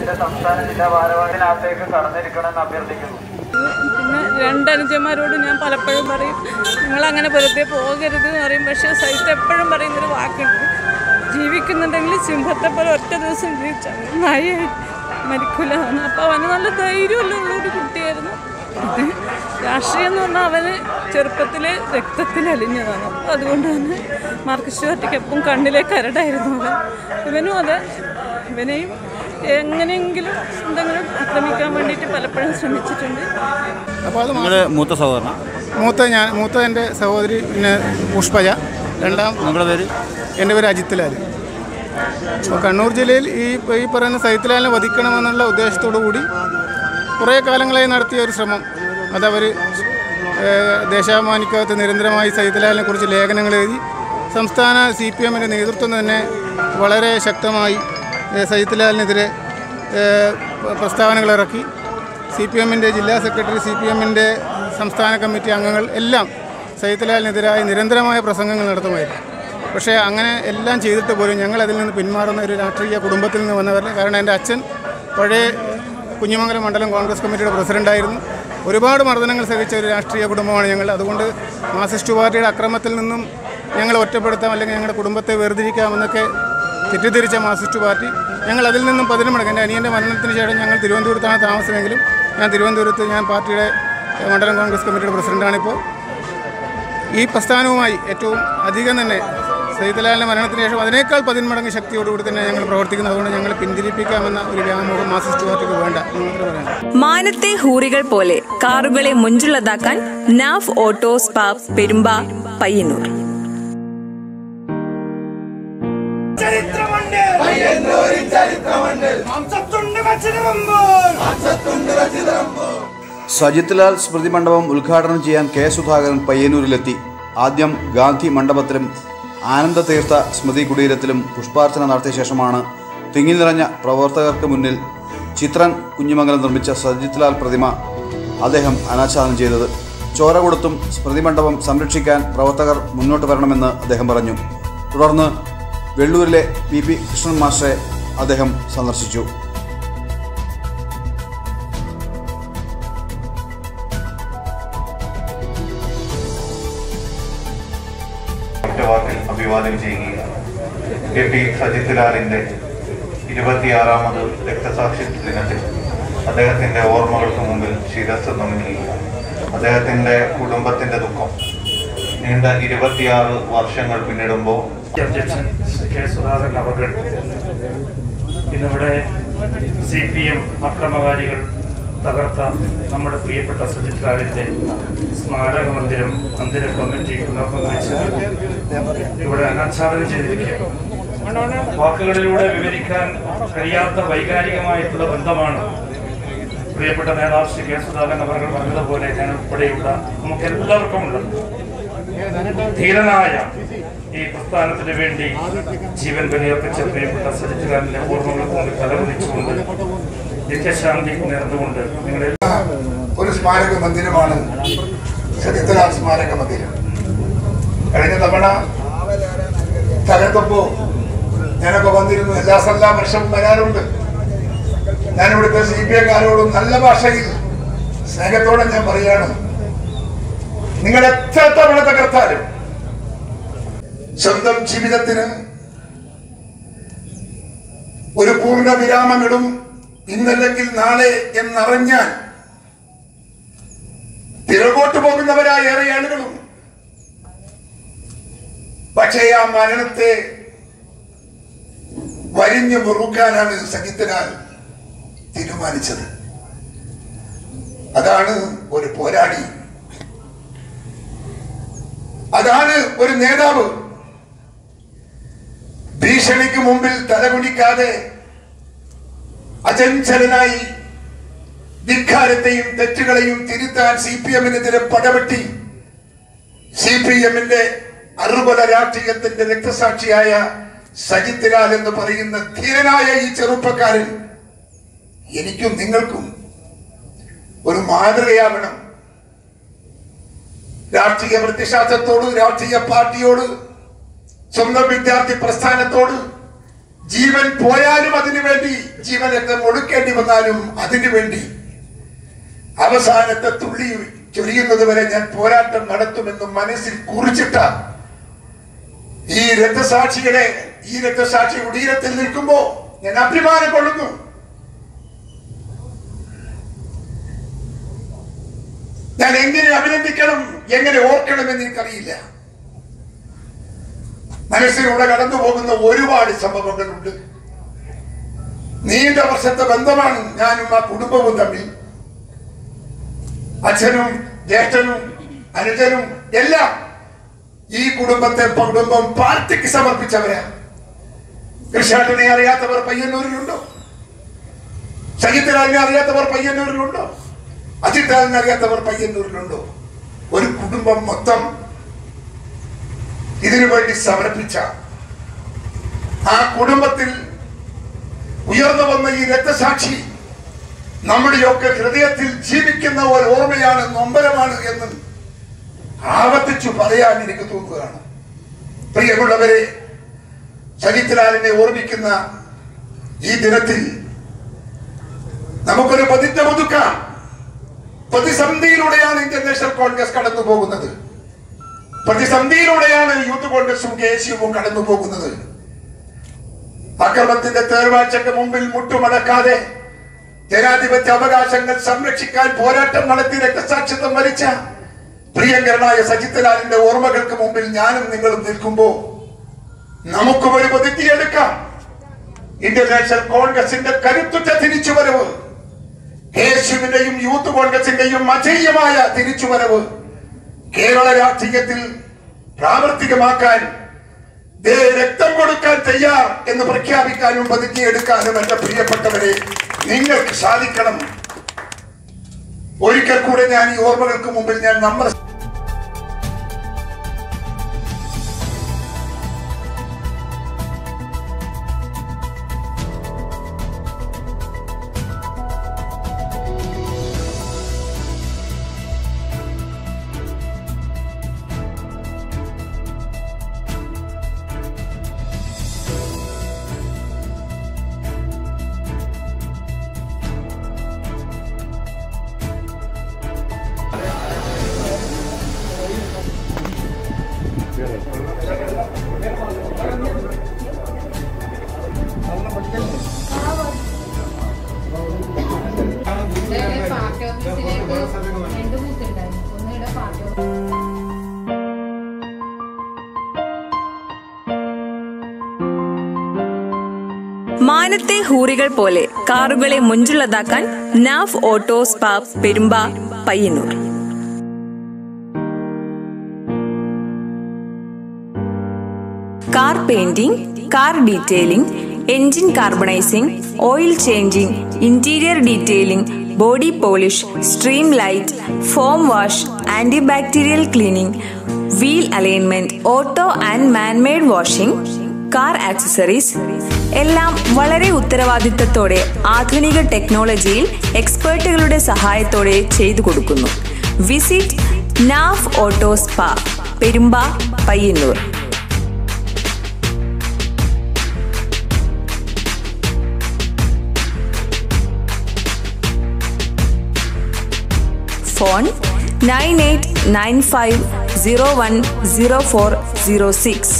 എന്റെ സംസ്ഥാന ജില്ലാ ഭാരവാഹിനകത്തേക്ക് കടന്നിരിക്കണമെന്ന് അഭ്യർത്ഥിക്കുന്നു പിന്നെ രണ്ടനുജന്മാരോട് ഞാൻ പലപ്പോഴും പറയും നിങ്ങൾ അങ്ങനെ വെറുതെ പോകരുത് എന്ന് പറയും പക്ഷേ സഹിത്ത് എപ്പോഴും പറയുന്നൊരു വാക്കുണ്ട് ജീവിക്കുന്നുണ്ടെങ്കിൽ സിംഹത്തെ പോലെ ഒറ്റ ദിവസം ജീവിച്ചാൽ നായ മരിക്കൂല എന്ന് അപ്പോൾ അവന് നല്ല ധൈര്യമുള്ള ഉള്ളൊരു കുട്ടിയായിരുന്നു പിന്നെ രാഷ്ട്രീയം എന്ന് പറഞ്ഞാൽ അവന് ചെറുപ്പത്തിൽ രക്തത്തിൽ അലിഞ്ഞതാണ് അപ്പോൾ അതുകൊണ്ട് തന്നെ മാർക്സിസ്റ്റ് പാർട്ടിക്ക് എപ്പം കണ്ണിലെ കരടായിരുന്നു അവൻ ഇവനും അതെ ഇവനെയും എങ്ങനെയെങ്കിലും എന്തെങ്കിലും ആക്രമിക്കാൻ വേണ്ടിയിട്ട് പലപ്പോഴും ശ്രമിച്ചിട്ടുണ്ട് അപ്പോൾ അത് നിങ്ങളുടെ മൂത്ത സഹോദരൻ മൂത്ത ഞാൻ മൂത്ത എൻ്റെ സഹോദരി പിന്നെ പുഷ്പജ രണ്ടാം നിങ്ങളുടെ പേര് എൻ്റെ പേര് അജിത്ലാൽ അപ്പോൾ കണ്ണൂർ ജില്ലയിൽ ഈ ഈ പറയുന്ന സൈത്ലാലിനെ വധിക്കണമെന്നുള്ള ഉദ്ദേശത്തോടു കൂടി കുറേ കാലങ്ങളായി നടത്തിയ ഒരു ശ്രമം അതവർ ദേശാഭിമാനിക്കകത്ത് നിരന്തരമായി സൈത്ലാലിനെ കുറിച്ച് ലേഖനങ്ങൾ എഴുതി സംസ്ഥാന സി പി എമ്മിൻ്റെ നേതൃത്വം തന്നെ വളരെ ശക്തമായി ഏഹ്, സൈത്ലാലിനെതിരെ ഏഹ്, പ്രസ്താവനകൾ ഇറക്കി സി പി എമ്മിൻ്റെ ജില്ലാ സെക്രട്ടറി സി പി എമ്മിൻ്റെ സംസ്ഥാന കമ്മിറ്റി അംഗങ്ങൾ എല്ലാം സൈത്ലാലിനെതിരായി നിരന്തരമായ പ്രസംഗങ്ങൾ നടത്തുമായിരുന്നു പക്ഷേ അങ്ങനെ എല്ലാം ചെയ്തിട്ട് പോലും ഞങ്ങൾ അതിൽ നിന്ന് പിന്മാറുന്ന ഒരു രാഷ്ട്രീയ കുടുംബത്തിൽ നിന്ന് വന്നവരല്ല കാരണം എൻ്റെ അച്ഛൻ പഴയ കുഞ്ഞുമംഗലം മണ്ഡലം കോൺഗ്രസ് കമ്മിറ്റിയുടെ പ്രസിഡൻ്റായിരുന്നു ഒരുപാട് മർദ്ദനങ്ങൾ സഹിച്ച ഒരു രാഷ്ട്രീയ കുടുംബമാണ് ഞങ്ങൾ അതുകൊണ്ട് മാർസിസ്റ്റ് പാർട്ടിയുടെ അക്രമത്തിൽ നിന്നും ഞങ്ങൾ ഒറ്റപ്പെടുത്താം അല്ലെങ്കിൽ ഞങ്ങളുടെ കുടുംബത്തെ വേർതിരിക്കാമെന്നൊക്കെ തെറ്റിദ്ധരിച്ച മാർസിസ്റ്റ് പാർട്ടി ഞങ്ങൾ അതിൽ നിന്നും പതിനും മടങ്ങി എൻ്റെ അനിയൻ്റെ മരണത്തിന് ശേഷം ഞങ്ങൾ തിരുവനന്തപുരത്താണ് താമസമെങ്കിലും ഞാൻ തിരുവനന്തപുരത്ത് ഞാൻ പാർട്ടിയുടെ ഏഹ്, മണ്ഡലം കോൺഗ്രസ് കമ്മിറ്റിയുടെ പ്രസിഡൻ്റാണിപ്പോൾ ഈ പ്രസ്ഥാനവുമായി ഏറ്റവും അധികം തന്നെ സൈതലാലിൻ്റെ മരണത്തിന് ശേഷം അതിനേക്കാൾ പതിന്മടങ്ങ് ശക്തിയോടുകൂടി തന്നെ ഞങ്ങൾ പ്രവർത്തിക്കുന്നു അതുകൊണ്ട് ഞങ്ങൾ പിന്തിരിപ്പിക്കാമെന്ന ഒരു വ്യാമോഹം മാർസിസ്റ്റ് പാർട്ടിക്ക് വേണ്ട എന്ന് മാത്രമേ പറയാനുള്ളൂ മാനത്തെ ഹൂറികൾ പോലെ കാറുകളെ മുഞ്ചുള്ളതാക്കാൻ Naf auto spa Perumba Payyanur ചരിത്രമുണ്ട് മാംസത്തുണ്ട് വച്ചത് മുമ്പ് സജിത് ലാൽ സ്മൃതി മണ്ഡപം ഉദ്ഘാടനം ചെയ്യാൻ കെ സുധാകരൻ പയ്യന്നൂരിലെത്തി ആദ്യം ഗാന്ധി മണ്ഡപത്തിലും ആനന്ദ തീർത്ഥ സ്മൃതി കുടീരത്തിലും പുഷ്പാർച്ചന നടത്തിയ ശേഷമാണ് തിങ്ങി നിറഞ്ഞ പ്രവർത്തകർക്ക് മുന്നിൽ ചിത്രൻ കുഞ്ഞിമംഗലം നിർമ്മിച്ച സജിത് ലാൽ പ്രതിമ അദ്ദേഹം അനാച്ഛാദനം ചെയ്തത് ചോര കൊടുത്തും സ്മൃതി മണ്ഡപം സംരക്ഷിക്കാൻ പ്രവർത്തകർ മുന്നോട്ട് വരണമെന്ന് അദ്ദേഹം പറഞ്ഞു തുടർന്ന് വെള്ളൂരിലെ പി പി കൃഷ്ണൻ മാസ്റ്ററെ അദ്ദേഹം സന്ദർശിച്ചു ഒറ്റവാക്കിൽ അഭിവാദ്യം ചെയ്യുകയാണ് കെ പി സജിത് ലാലിന്റെ ഇരുപത്തിയാറാമത് രക്തസാക്ഷിത്വ ദിനത്തിൽ അദ്ദേഹത്തിന്റെ ഓർമ്മകൾക്ക് മുമ്പിൽ ശിരസ് നമിക്കുകയാണ് അദ്ദേഹത്തിന്റെ കുടുംബത്തിന്റെ ദുഃഖം നീണ്ട ഇരുപത്തിയാറ് വർഷങ്ങൾ പിന്നിടുമ്പോൾ അധ്യക്ഷൻ കെ സുധാകരൻ അവർ ഇന്നിവിടെ സി പി എം അക്രമകാരികൾ തകർത്ത നമ്മുടെ പ്രിയപ്പെട്ട സുജിത് ലാലിന്റെ സ്മാരക മന്ദിരം മന്ദിര കമ്മിറ്റി തുടക്കം കുറിച്ച് ഇവിടെ അനാച്ഛാദനം ചെയ്തിരിക്കുകയാണ് വാക്കുകളിലൂടെ വിവരിക്കാൻ കഴിയാത്ത വൈകാരികമായിട്ടുള്ള ബന്ധമാണ് പ്രിയപ്പെട്ട നേതാവ് ശ്രീ കെ സുധാകരൻ അവർ പറഞ്ഞതുപോലെ ഞാൻ ഉൾപ്പെടെയുള്ള നമുക്ക് എല്ലാവർക്കും ഉള്ളത് ധീരനായ ഈ പ്രസ്ഥാനത്തിന് വേണ്ടി ജീവൻ ബലിയർപ്പിച്ച പ്രിയപ്പെട്ട സജിത്തുകാരന്റെ ഓർമ്മകൾക്ക് മുന്നിൽ തലകുനിച്ചുകൊണ്ട് നിത്യശാന്തി നേർന്നുകൊണ്ട് നിങ്ങളെ ഒരു സ്മാരക മന്ദിരമാണ് സജിത്തലാൽ സ്മാരക മന്ദിരം കഴിഞ്ഞ തവണ തകർത്തപ്പോ ഞാനൊക്കെ വന്നിരുന്നു എല്ലാ എല്ലാ വർഷവും വരാറുണ്ട് ഞാൻ ഇവിടുത്തെ സി പി ഐക്കാരോടും നല്ല ഭാഷയിൽ സ്നേഹത്തോടെ ഞാൻ പറയാണ് നിങ്ങൾ എത്ര തവണ തകർത്താലും സ്വന്തം ജീവിതത്തിന് ഒരു പൂർണ്ണ വിരാമമിടും ഇന്നല്ലെങ്കിൽ നാളെ എന്നറിഞ്ഞാൽ പിറകോട്ട് പോകുന്നവരായ ഏറെ ആളുകളും പക്ഷേ ആ മരണത്തെ വരിഞ്ഞു മുറുക്കാനാണ് സഹിത്തനാൽ തീരുമാനിച്ചത് അതാണ് ഒരു പോരാളി അതാണ് ഒരു നേതാവ് ഭീഷണിക്ക് മുമ്പിൽ തലകുനിക്കാതെ അചഞ്ചലനായി ധിക്കാരത്തെയും തെറ്റുകളെയും തിരുത്താൻ സി പി എമ്മിനെതിരെ പടവെട്ടി സി പി എമ്മിന്റെ അറുപല രാഷ്ട്രീയത്തിന്റെ രക്തസാക്ഷിയായ സജിത് ലാൽ എന്ന് പറയുന്ന ധീരനായ ഈ ചെറുപ്പക്കാരൻ എനിക്കും നിങ്ങൾക്കും ഒരു മാതൃകയാവണം രാഷ്ട്രീയ പ്രത്യശാസ്ത്രത്തോട് രാഷ്ട്രീയ പാർട്ടിയോട് സ്വന്തം വിദ്യാർത്ഥി പ്രസ്ഥാനത്തോട് ജീവൻ പോയാലും അതിനു വേണ്ടി ജീവൻ രക്തം ഒടുക്കേണ്ടി വന്നാലും അതിനു വേണ്ടി അവസാനത്തെ തുള്ളി ചൊരിയുന്നത് വരെ ഞാൻ പോരാട്ടം നടത്തുമെന്ന് മനസ്സിൽ കുറിച്ചിട്ട ഈ രക്തസാക്ഷികളെ ഈ രക്തസാക്ഷി കുടീരത്തിൽ നിൽക്കുമ്പോ ഞാൻ അഭിമാനം കൊള്ളുന്നു ഞാൻ എങ്ങനെ അഭിനന്ദിക്കണം എങ്ങനെ ഓർക്കണമെന്ന് എനിക്കറിയില്ല മനസ്സിലൂടെ കടന്നു പോകുന്ന ഒരുപാട് സംഭവങ്ങളുണ്ട് നീണ്ട വർഷത്തെ ബന്ധമാണ് ഞാനും ആ കുടുംബവും തമ്മിൽ അച്ഛനും ജ്യേഷ്ഠനും അനുജനും എല്ലാം ഈ കുടുംബത്തെ കുടുംബം പാർട്ടിക്ക് സമർപ്പിച്ചവരാ കൃഷ്ണാട്ടനെ അറിയാത്തവർ പയ്യന്നൂരിലുണ്ടോ സജിത്തലാലിനെ അറിയാത്തവർ പയ്യന്നൂരിലുണ്ടോ അജിത്താലിനെ അറിയാത്തവർ പയ്യന്നൂരിലുണ്ടോ ഒരു കുടുംബം മൊത്തം ഇതിനു വേണ്ടി സമർപ്പിച്ച ആ കുടുംബത്തിൽ ഉയർന്നു വന്ന ഈ രക്തസാക്ഷി നമ്മുടെയൊക്കെ ഹൃദയത്തിൽ ജീവിക്കുന്ന ഒരു ഓർമ്മയാണ് നൊമ്പരമാണ് എന്ന് ആവർത്തിച്ചു പറയാൻ എനിക്ക് തോന്നുകയാണ് പ്രിയമുള്ളവരെ സജിത്ലാലിനെ ഓർമ്മിക്കുന്ന ഈ ദിനത്തിൽ നമുക്കൊരു പ്രതിജ്ഞ ഒതുക്കാം പ്രതിസന്ധിയിലൂടെയാണ് ഇന്ത്യൻ നാഷണൽ കോൺഗ്രസ് കടന്നു പോകുന്നത് പ്രതിസന്ധിയിലൂടെയാണ് യൂത്ത് കോൺഗ്രസും കെ എസ് യുവും കടന്നു പോകുന്നത് അക്രമത്തിന്റെ തേർവാഴ്ചക്ക് മുമ്പിൽ മുട്ടുമടക്കാതെ ജനാധിപത്യ അവകാശങ്ങൾ സംരക്ഷിക്കാൻ പോരാട്ടം നടത്തി രക്തസാക്ഷിത്വം വരിച്ച പ്രിയങ്കരനായ സജിത്ലാലിന്റെ ഓർമ്മകൾക്ക് മുമ്പിൽ ഞാനും നിങ്ങളും നിൽക്കുമ്പോ നമുക്കും ഒരു പ്രതിജ്ഞയെടുക്കാം ഇന്ത്യൻ നാഷണൽ കോൺഗ്രസിന്റെ കരുത്തുറ്റ തിരിച്ചുവരവ് കെ എസ് യുവിന്റെയും യൂത്ത് കോൺഗ്രസിന്റെയും അജയ്യമായ തിരിച്ചുവരവ് കേരള രാഷ്ട്രീയത്തിൽ പ്രാവർത്തികമാക്കാൻ ദേ രക്തം കൊടുക്കാൻ തയ്യാർ എന്ന് പ്രഖ്യാപിക്കാനും പ്രതിജ്ഞയെടുക്കാനും എന്റെ പ്രിയപ്പെട്ടവരെ നിങ്ങൾക്ക് സാധിക്കണം ഒരിക്കൽ കൂടെ ഞാൻ ഈ ഓർമ്മകൾക്ക് മുമ്പിൽ ഞാൻ നമ്മുടെ പാർട്ടി ഓഫീസിലേക്ക് രണ്ട് ബൂത്ത് ഉണ്ടായിരുന്നു ഒന്ന് ഇവിടെ പാർട്ടി ഓഫീസ് മാനത്തെ ഹൂറികൾ പോലെ കാറുകളെ മുഞ്ചുള്ളതാക്കാൻ Naf auto spa Perumba Payyanur car painting car detailing engine carbonising oil changing interior detailing body polish stream light foam wash anti bacterial cleaning wheel alignment auto and manmade washing car accessories എല്ലാം വളരെ ഉത്തരവാദിത്തത്തോടെ ആധുനിക ടെക്നോളജിയിൽ എക്സ്പേർട്ടുകളുടെ സഹായത്തോടെ ചെയ്തു കൊടുക്കുന്നു visit Naf auto spa Perumba Payyanur phone nine eight nine five zero one zero four zero six